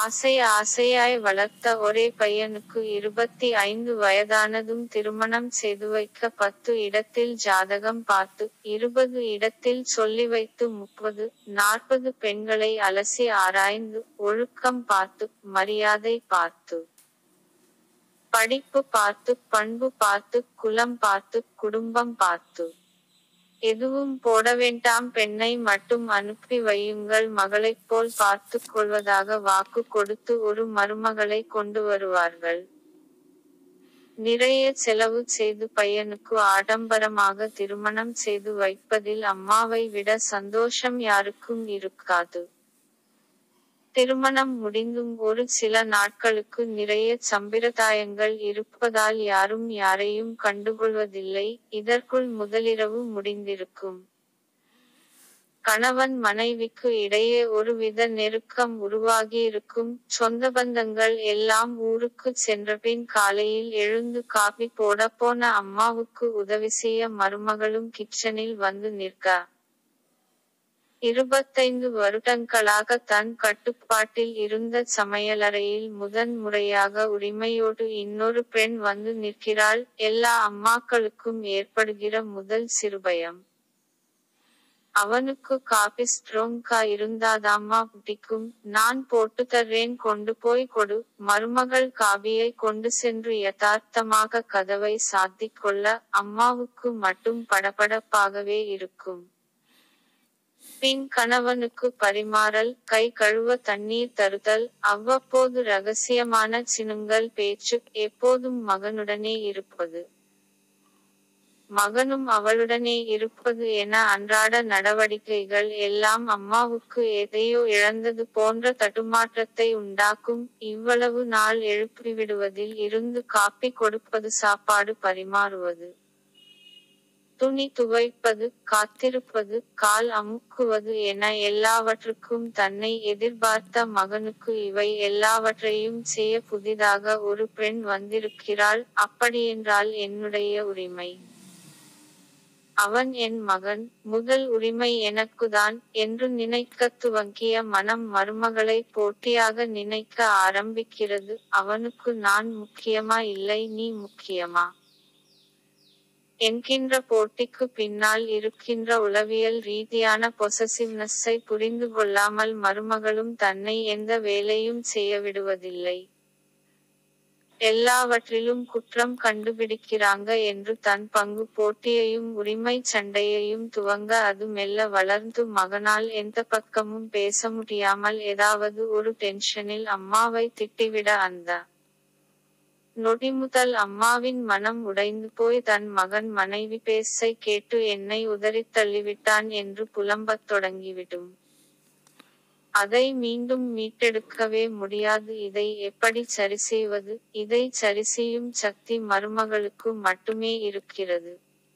ஆசை ஆசையாய் வளர்த்த ஒரே பையனுக்கு இருபத்தி ஐந்து வயதானதும் திருமணம் செய்து வைக்க பத்து இடத்தில் ஜாதகம் பார்த்து இருபது இடத்தில் சொல்லி வைத்து முப்பது நாற்பது பெண்களை அலசி ஆராய்ந்து ஒழுக்கம் பார்த்து மரியாதை பார்த்து படிப்பு பார்த்து பண்பு பார்த்து குலம் பார்த்து குடும்பம் பார்த்து எதுவும் போட வேண்டாம் பெண்ணை மட்டும் அனுப்பி வையுங்கள் மகளைப் போல் பார்த்து கொள்வதாக வாக்கு கொடுத்து ஒரு மருமகளை கொண்டு வருவார்கள் நிறைய செலவு செய்து பையனுக்கு ஆடம்பரமாக திருமணம் செய்து வைப்பதில் அம்மாவை விட சந்தோஷம் யாருக்கும் இருக்காது திருமணம் முடிந்தும் ஒரு சில நாட்களுக்கு நிறைய சம்பிரதாயங்கள் இருப்பதால் யாரும் யாரையும் கண்டுகொள்வதில்லை இதற்குள் முதலிரவு முடிந்திருக்கும் கணவன் மனைவிக்கு இடையே ஒருவித நெருக்கம் உருவாகியிருக்கும் சொந்த பந்தங்கள் எல்லாம் ஊருக்கு சென்றபின் காலையில் எழுந்து காபி போட போன அம்மாவுக்கு உதவி செய்ய மருமகளும் கிச்சனில் வந்து நிற்க இருபத்தைந்து வருடங்களாக தன் கட்டுப்பாட்டில் இருந்த சமையலறையில் முதன் முறையாக உரிமையோடு இன்னொரு பெண் வந்து நிற்கிறாள் எல்லா அம்மாக்களுக்கும் ஏற்படுகிற முதல் சிறுபயம் அவனுக்கு காபி ஸ்ட்ரோங்கா இருந்தாதாம்மா பிடிக்கும் நான் போட்டு தர்றேன் கொண்டு போய் கொடு மருமகள் காபியை கொண்டு சென்று யதார்த்தமாக கதவை சாத்திக் கொள்ள அம்மாவுக்கு மட்டும் படபடப்பாகவே இருக்கும் பின் கணவனுக்கு பரிமாறல் கை கழுவ தண்ணீர் தருதல் அவ்வப்போது ரகசியமான சினுங்கள் பேச்சு எப்போதும் மகனுடனே இருப்பது மகனும் அவளுடனே இருப்பது என அன்றாட நடவடிக்கைகள் எல்லாம் அம்மாவுக்கு எதையோ இழந்தது போன்ற தடுமாற்றத்தை உண்டாக்கும் இவ்வளவு நாள் எழுப்பிவிடுவதில் இருந்து காப்பி கொடுப்பது சாப்பாடு பரிமாறுவது துணி துவைப்பது காத்திருப்பது கால் அமுக்குவது என எல்லாவற்றுக்கும் தன்னை எதிர்பார்த்த மகனுக்கு இவை எல்லாவற்றையும் செய்ய புதிதாக ஒரு பெண் வந்திருக்கிறாள் அப்படியென்றால் என்னுடைய உரிமை அவன் என் மகன் முதல் உரிமை எனக்குதான் என்று நினைக்க துவங்கிய மனம் மருமகளை போட்டியாக நினைக்க ஆரம்பிக்கிறது அவனுக்கு நான் முக்கியமா இல்லை நீ முக்கியமா என்கின்ற போட்டிக்கு பின்னால் இருக்கின்ற உளவியல் ரீதியான பொசசிவ்னஸை புரிந்து கொள்ளாமல் மருமகளும் தன்னை எந்த வேலையும் செய்ய விடுவதில்லை எல்லாவற்றிலும் குற்றம் கண்டுபிடிக்கிறாங்க என்று தன் பங்கு போட்டியையும் உரிமை சண்டையையும் துவங்க அது மெல்ல வளர்ந்து மகனால் எந்த பக்கமும் பேச முடியாமல் ஏதாவது ஒரு டென்ஷனில் அம்மாவை திட்டிவிட அந்த நொடி முதல் அம்மாவின் மனம் உடைந்து போய் தன் மகன் மனைவி பேசை கேட்டு என்னை உதறித் தள்ளிவிட்டான் என்று புலம்பத் தொடங்கிவிடும் அதை மீண்டும் மீட்டெடுக்கவே முடியாது இதை எப்படி சரி செய்வது இதை சரி செய்யும் சக்தி மருமகளுக்கு மட்டுமே இருக்கிறது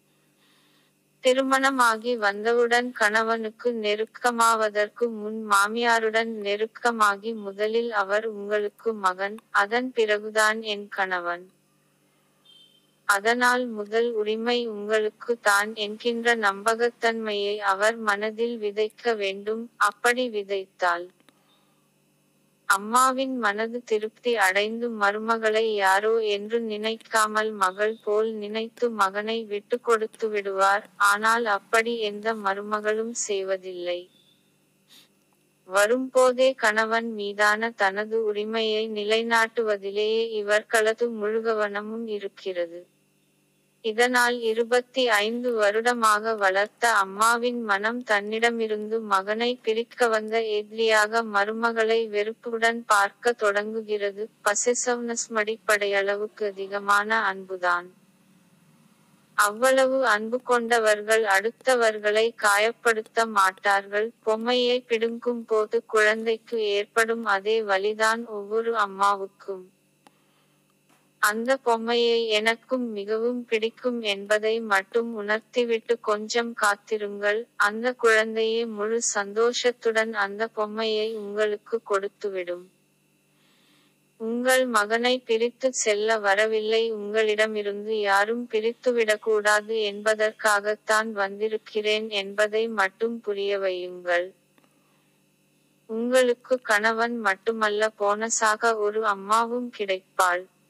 திருமணமாகி வந்தவுடன் கணவனுக்கு நெருக்கமாவதற்கு முன் மாமியாருடன் நெருக்கமாகி முதலில் அவர் உங்களுக்கு மகன் அதன் பிறகுதான் என் கணவன் அதனால் முதல் உரிமை உங்களுக்கு தான் என்கின்ற நம்பகத்தன்மையை அவர் மனதில் விதைக்க வேண்டும் அப்படி விதைத்தால் அம்மாவின் மனது திருப்தி அடைந்து மருமகளை யாரோ என்று நினைக்காமல் மகள் போல் நினைத்து மகனை விட்டு கொடுத்து விடுவார் ஆனால் அப்படி எந்த மருமகளும் செய்வதில்லை வரும்போதே கணவன் மீதான தனது உரிமையை நிலைநாட்டுவதிலேயே இவர்களது முழுகவனமும் இருக்கிறது இதனால் இருபத்தி ஐந்து வருடமாக வளர்த்த அம்மாவின் மனம் தன்னிடமிருந்து மகனை பிரிக்க வந்த எதிரியாக மருமகளை வெறுப்புடன் பார்க்க தொடங்குகிறது பசெசவ்னஸ் மடிப்படையளவுக்கு அதிகமான அன்புதான் அவ்வளவு அன்பு கொண்டவர்கள் அடுத்தவர்களை காயப்படுத்த மாட்டார்கள் பொம்மையை பிடுங்கும் போது குழந்தைக்கு ஏற்படும் அதே வலிதான் ஒவ்வொரு அம்மாவுக்கும் அந்த பொம்மையை எனக்கும் மிகவும் பிடிக்கும் என்பதை மட்டும் உணர்த்திவிட்டு கொஞ்சம் காத்திருங்கள் அந்த குழந்தையே முழு சந்தோஷத்துடன் அந்த பொம்மையை உங்களுக்கு கொடுத்துவிடும் உங்கள் மகனை பிரித்து செல்ல வரவில்லை உங்களிடமிருந்து யாரும் பிரித்துவிடக்கூடாது என்பதற்காகத்தான் வந்திருக்கிறேன் என்பதை மட்டும் புரிய வையுங்கள் உங்களுக்கு கணவன் மட்டுமல்ல போனஸாக ஒரு அம்மாவும் கிடைப்பாள்